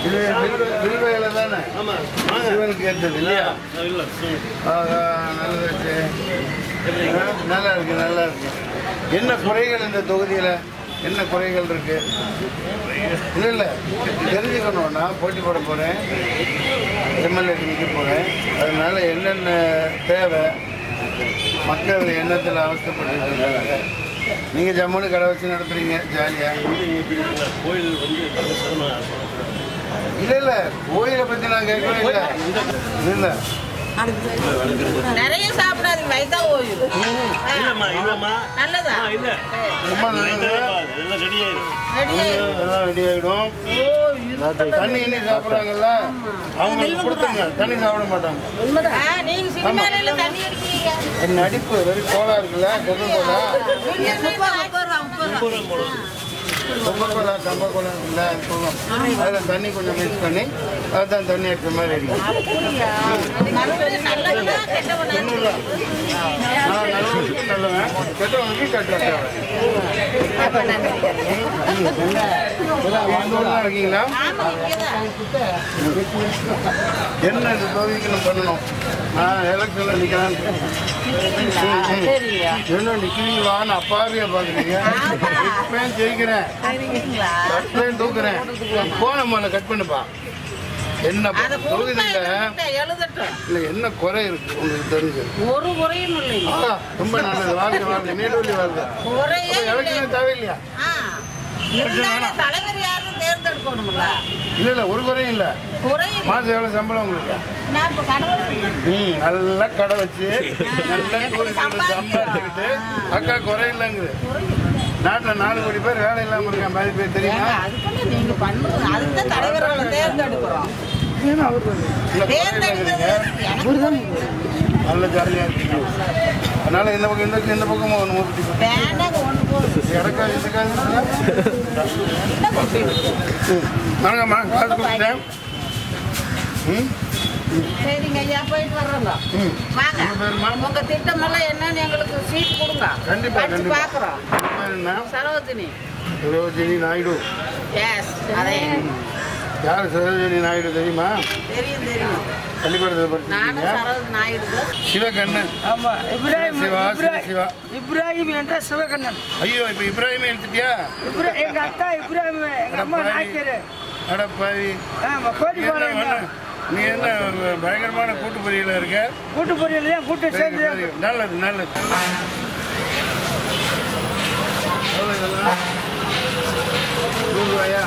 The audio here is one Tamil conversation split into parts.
இது வில்வ- வில்வ இலை தானே ஆமா வாங்க சிவனுக்கு ஏற்றது இல்லையா இல்ல ஆஹா, நல்லதாச்சு. ஆ, நல்லா இருக்கு நல்லா இருக்கு என்ன குறைகள் இந்த தொகுதியில் என்ன குறைகள் இருக்கு இல்லை இல்லை தெரிஞ்சுக்கணும் நான் போட்டி போட போகிறேன் எம்எல்ஏ நிற்க போகிறேன் அதனால என்னென்ன தேவை மக்கள் எண்ணத்தில் அவஸ்தைப்பட்டு இருக்காங்க நீங்கள் ஜம்முன்னு கடை வச்சு நடத்துறீங்க ஜாலியாக கோயில் வந்து பிரதேசமா இல்லை இல்லை கோயிலை பற்றி நான் கேட்கவே இல்லை இல்லை நிறைய சாப்பிடாதீங்க வயித்தா போயிடும் இல்லம்மா இல்லம்மா நல்லதா ஆ, இல்ல ரொம்ப நல்லது எல்லாம் ரெடி ஆயிடும் ரெடி எல்லாம் ரெடி ஆகிடும் தண்ணி இன்னி சாப்பிட்றாங்கல்ல அவங்களுக்கு கொடுத்துங்க தண்ணி சாப்பிட மாட்டாங்க ஆ, நீங்க சினிமால தண்ணி அடிக்கிறீங்க அது நடிப்பு வெறும் கோலா இருக்குல்ல கொக்கோ கோலா முப்பது ரூபா போடும் கொக்கோ கோலா கம்ப கோலா இருக்குல்ல அது சொல்லும் அதில் தண்ணி கொஞ்சம் மிக்ஸ் பண்ணி அதுதான் தண்ணி எடுத்த மாதிரி அடிக்கும் மறுபடியும் நல்லதா கெட்டவனா ஒன்றும் இல்லை நான் நல்லவனுக்கு நல்லவன் கெட்டவனுக்கு கெட்டவன் தான் இருக்கீங்களா ஆமா இங்கதான் என்ன இந்த தொகுதிக்கு நம்ம பண்ணணும் நான் எலெக்ஷனில் நிற்கிறேன் என்ன நிற்கிறீங்களான்னு அப்பாவியா பார்க்குறீங்க இப்பயும் ஜெயிக்கிறேன் சரிங்களா கட்லையும் தூக்குறேன் போன மேலே கட் பண்ணுப்பா என்ன அத கொடுத்தா தொகுதியில் எழுதட்டும் இல்லை என்ன குறை இருக்கு உங்களுக்கு தெரிஞ்சு ஒரு குறையும் இல்லைங்க ஆ, ரொம்ப நல்லது வாழ்க்கை வாழ்க்கை நீடூழி வாழ்க்கை குறையே இல்லை எலெக்ஷன் தேவையில்லையா ஆ, இருந்தாலும் தலைவர் யாரும் தேர்ந்தெடுக்கணும்ல இல்லை இல்லை ஒரு குறையும் இல்லை குறையும் மாதம் எவ்வளோ சம்பளம் உங்களுக்கு நான் இப்ப கடவுள் ம் நல்லா கடை வச்சு நல்லா டூரிஸ்ட் சம்பாதிச்சுக்கிட்டு அக்கா குறை இல்லைங்குது நாட்டில் நாலு கோடி பேர் வேலை இல்லாமல் இருக்கான் பாதி பேர் தெரியுமா அதுக்குள்ள நீங்க பண்ணுங்க அதுதான் தலைவர்களை தேர்ந்தெடுக்கிறோம் இல்லை குறை இல்லைங்கிறீங்க நல்ல ஜாலியாக இருக்கீங்க அதனால இந்த பக்கம் இந்த பக்கம் இந்த பக்கமும் ஒன்று மூப்பிட்டு வேண்டாங்க ஒன்று போதும் இடக்கா இதுக்காக வாங்கம்மா காசு கொடுத்துட்டேன் ம் சரிங்க ஐயா போயிட்டு வர்றோங்க ம் வாங்க உங்க பேருமா? உங்க திட்டமெல்லாம் என்னன்னு எங்களுக்கு சீட் கொடுங்க கண்டிப்பா படிச்சு கண்டிப்பா பார்க்குறோம் உங்க பேர் என்ன சரோஜினி சரோஜினி நாயுடு எஸ் அதே யார் சரோஜினி நாயுடு தெரியுமா தெரியும் தெரியும் பள்ளிக்கூடத்தில் நானும் படிச்சிருக்கீங்க சரோஜ் நாயுடு சிவகண்ணன் ஆமா இப்ராஹிம் சிவா சிவ இப்ராஹிம் சிவா இப்ராஹிம் என்ற சிவகண்ணன் ஐயோ இப்போ இப்ராஹிம் எடுத்துட்டியா இப்ரா எங்க அக்கா இப்ராஹிம் எங்க அம்மா நாய்க்கரு அடப்பாவி ஆமா கோடி என்ன போறேன் பண்ண? நீ என்ன பயங்கரமான கூட்டு பொரியல இருக்க கூட்டு பொரியல் தான் கூட்டு சரி, சேர்ந்து சரி. நல்லது நல்லது எவ்வளவு இதெல்லாம்? நூறு ரூபாயா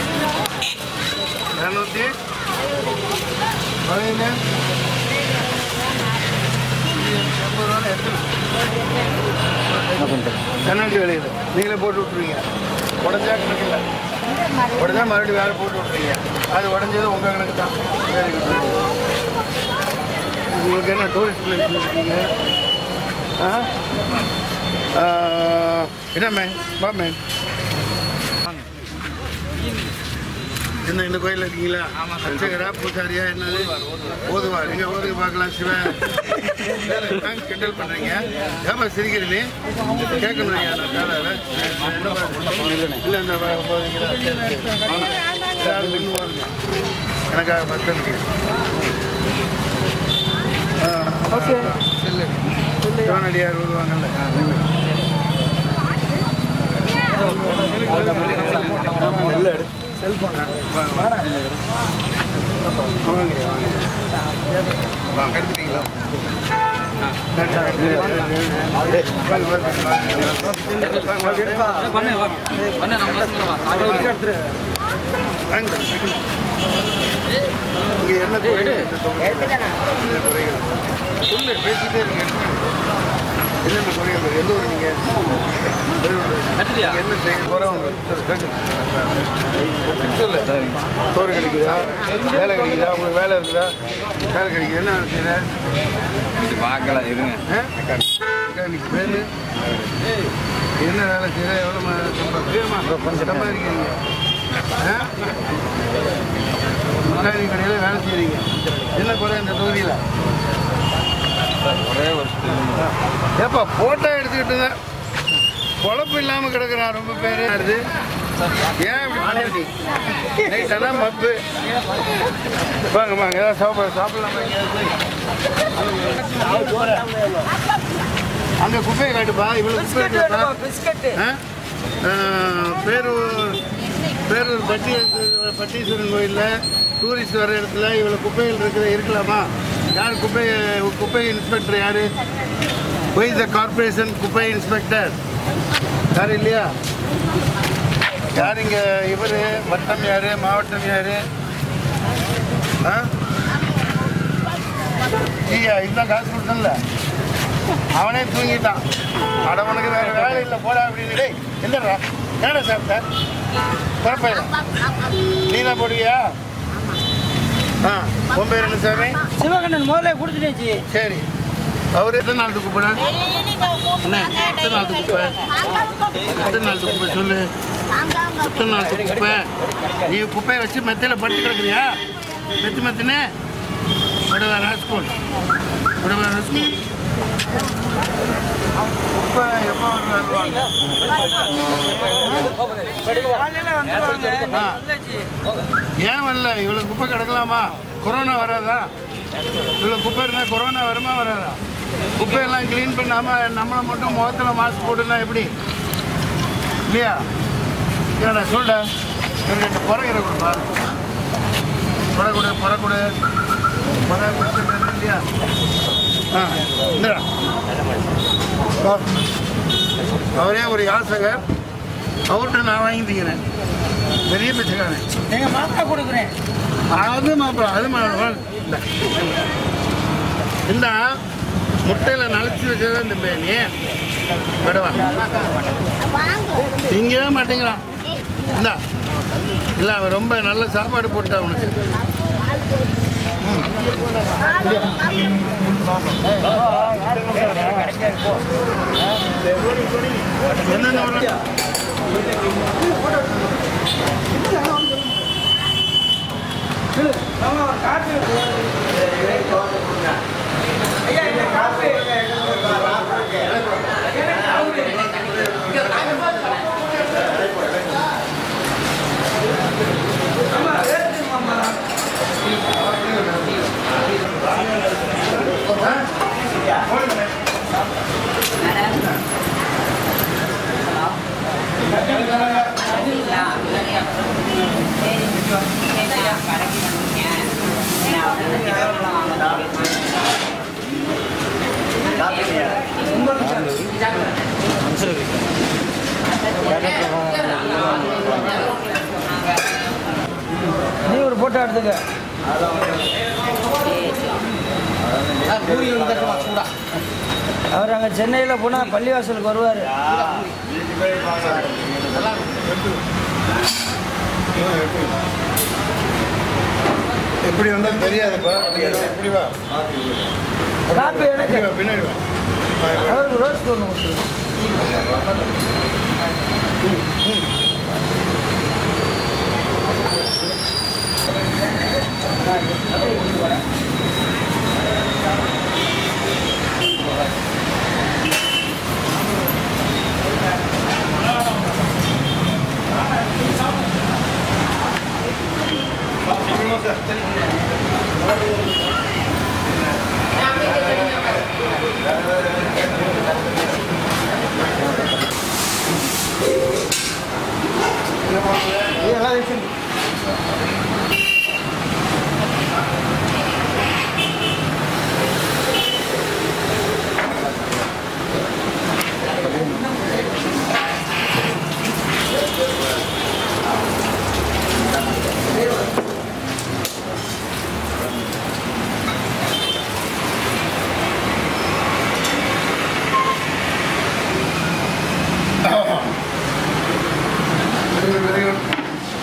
இரநூத்தி பதினஞ்சு எண்பது ரூபா எடுத்துக்கலாம் கண்ணாடி விலையில் நீங்களே போட்டு விட்ருவீங்க உடஞ்சா கணக்கு இல்லை உடஞ்சா மறுபடியும் வேலை போட்டு விட்ருவீங்க அது உடஞ்சது உங்கள் கணக்கு தான் சரி உங்களுக்கு என்ன டூரிஸ்ட் பிளேஸ் இருக்கீங்க ஆ ஆ, என்ன மேம் வா மேம் என்ன இந்த கோயிலில் இருக்கீங்களா அர்ச்சகரா பூசாரியா என்னது ஓதுவார் எங்க ஓதுக்கு பார்க்கலாம் சிவன் கிண்டல் பண்றீங்க ஏப்பா சிரிக்கிறீங்க கேட்கணும் ஐயா நான் காலையில் என்ன பாருங்க இல்லை இந்த பா- போறீங்களா சரி, சரி. வாங்க. எல்லாரும் நின்னு பாருங்க. எனக்காக பக்தனுக்கு ஓகே சிவனடியார் வருவாங்கல்ல செல்போன் வாங்க எடுத்துட்டீங்களா இங்க என்ன குறைகள் இந்த தொகுதியில? என்ன குறைகள் சொல்லு பேசிட்டே இருங்க என்னென்ன குறைகள் இருக்கு? எந்த ஊர் நீங்க நீங்க என்ன செய்ய குறை உங்களுக்கு? சொல்லு, கேட்குது. சொல்லு சோறு கிடைக்குதா வேலை கிடைக்குதா உங்களுக்கு வேலை இருக்குதா வேலை கிடைக்குது என்ன வேலை செய்யற பார்க்கலாம் இருங்க மெக்கானிக் பேரு என்ன வேலை செய்யற எவ்வளோ சம்பளம் சம்பாதிக்கிறீங்க ஆ? மெக்கானிக் கடையில் வேலை செய்கிறீங்க என்ன குறை இந்த தொகுதியில் ஒரே ஒரு ஏப்பா போட்டோ எடுத்துக்கிட்டு தான் பொழப்பு இல்லாமல் கிடக்குறான் ரொம்ப பேர் ஏன் இப்படி பண்ணிருக்கீங்க நைட் எல்லாம் மப்பு வாங்க வாங்க ஏதாவது சாப்பிட சாப்பிடலாமா அங்கே குப்பையை காட்டுப்பா இவ்வளோ குப்பை பிஸ்கட் இருக்குப்பா வேணுமா பிஸ்கட் ஆ? ஆ, பேரூர் பேரூர் பட்டி பட்டீஸ்வரன் கோயிலில் டூரிஸ்ட் வர இடத்துல இவ்வளோ குப்பைகள் இருக்கிற இருக்கலாமா யார் குப்பை குப்பை இன்ஸ்பெக்டர் யார் ஒய் த கார்பரேஷன் குப்பை இன்ஸ்பெக்டர் யார் இல்லையா யார் இங்கே இவர் வட்டம் யார் மாவட்டம் யார் ஆ ஐயா இதுதான் காசு கொடுத்தல அவனே தூங்கிட்டான் அடவனுக்கு வேற வேலை இல்லை போடா அப்படின்னு டேய் என்னடா என்னடா சாப்பிட்ட குழப்பம் நீ தான் போடுவியா ஆ உன் பேர் என்ன சாமி சிவகண்ணன் முதல்ல கொடுத்துட்டேச்சு சரி அவர் எத்தனை நாள் கூப்பிட என்ன எத்தனை நாள் கூப்பிட எத்தனை நாள் குப்பை சொல்லு எத்தனை நாள் குப்பை நீ குப்பையை வச்சு மெத்தையில் பட்டு கிடக்குறியா மெத்து மெத்துன்னு விடவா ராஸ்கோல் விடவா ராஸ்கோல் குப்பை எப்போ வருவாங்க காலையில வந்துருவாங்க ஆ. வந்தாச்சு. ஏன் வரல இவ்வளோ குப்பை கிடக்கலாமா கொரோனா வராதா இவ்வளோ குப்பை இருந்தால் கொரோனா வருமா வராதா குப்பையெல்லாம் க்ளீன் பண்ணாமல் நம்மளை மட்டும் முகத்தில் மாஸ்க் போட்டுனா எப்படி இல்லையா ஏடா சொல்டா எனக்கு ரெண்டு புறகிற கொடுப்பா புறக்குடு புறக்குடு புற குடிச்சிட்டு இல்லையா ஆ இந்தடா வா. அவரே ஒரு யாசகர் அவர்கிட்ட நான் வாங்கி தீக்கிறேன் பெரிய பிச்சைக்காரன் எங்க மாத்தா கொடுக்குறேன் அது மாப்பிள அது மாப்பிள இந்த இந்த முட்டையில் நனைச்சி வச்சதான் இந்த பேனி விடவா திங்கவே மாட்டேங்கிறான் இந்தா இல்லை அவன் ரொம்ப நல்ல சாப்பாடு போட்டா அவனுக்கு என்னென்ன வரும் ஆமா, காப்பி ஐயா இந்த காப்பி ஆமா வேறு மாமா நீ ஒரு போட்டோ எடுத்துக்க அவர் அங்கே சென்னையில் போனால் பள்ளிவாசலுக்கு வருவார் எப்படி வந்தா தெரியாதுப்பா எப்படி வா காப்பி எனக்கு இப்படி வா, பின்னாடி வா அவருக்கு ரோஸ் ஒன்று கொடுத்துருங்க Very good, very good.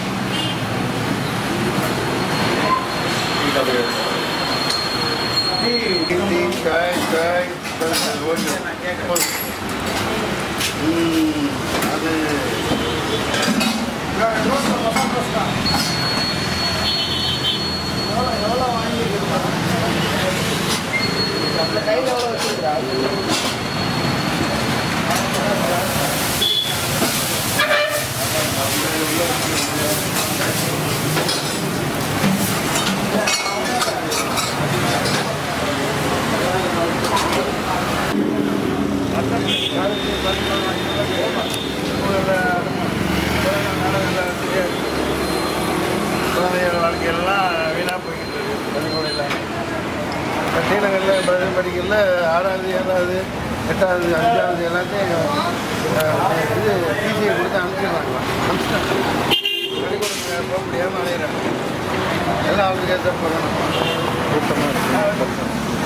Hindi, kay, kay, Hmm, அது ஸ்ரீநகரில் பதில் படிக்கல ஆறாவது ஏழாவது எட்டாவது அஞ்சாவது எல்லாத்தையும் அஹ், இது டிசியை கொடுத்து அனுப்பிச்சிடுறாங்களா அனுப்பிச்சிட்டாங்க பள்ளிக்கூடத்தில் போக முடியாமல் அலையிறாங்க எல்லாம் அவங்களுக்கு ஏற்ற பண்ணணும் கூட்டமாக இருக்கு